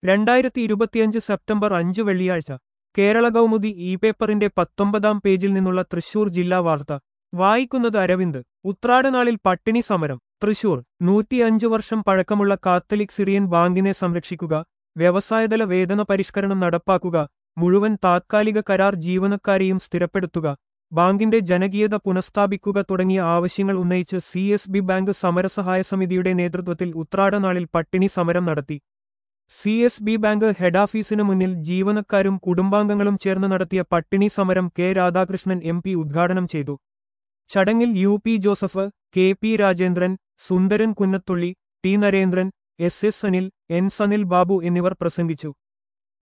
രണ്ടായിരത്തി ഇരുപത്തിയഞ്ച് സെപ്റ്റംബർ അഞ്ച് വെള്ളിയാഴ്ച കേരള കൗമുദി ഇ പേപ്പറിന്റെ പത്തൊമ്പതാം പേജിൽ നിന്നുള്ള തൃശൂർ ജില്ലാ വാർത്ത വായിക്കുന്നത് അരവിന്ദ് ഉത്രാടനാളിൽ പട്ടിണി സമരം തൃശൂർ നൂറ്റിയഞ്ചു വർഷം പഴക്കമുള്ള കാത്തലിക് സിറിയൻ ബാങ്കിനെ സംരക്ഷിക്കുക വ്യവസായതല വേതന പരിഷ്കരണം നടപ്പാക്കുക മുഴുവൻ താത്കാലിക കരാർ ജീവനക്കാരെയും സ്ഥിരപ്പെടുത്തുക ബാങ്കിന്റെ ജനകീയത പുനഃസ്ഥാപിക്കുക തുടങ്ങിയ ആവശ്യങ്ങൾ ഉന്നയിച്ച് സി എസ് ബി ബാങ്ക് സമരസഹായ സമിതിയുടെ നേതൃത്വത്തിൽ ഉത്രാടനാളിൽ പട്ടിണി സമരം നടത്തി C S B bank head ഓഫീസിനു മുന്നിൽ ജീവനക്കാരും കുടുംബാംഗങ്ങളും ചേർന്ന് നടത്തിയ പട്ടിണി സമരം കെ രാധാകൃഷ്ണൻ എം പി ഉദ്ഘാടനം ചെയ്തു ചടങ്ങിൽ U P Joseph K P Rajendran Sundaran Kunnathully T Narendran S S Anil N Sanil Babu എന്നിവർ പ്രസംഗിച്ചു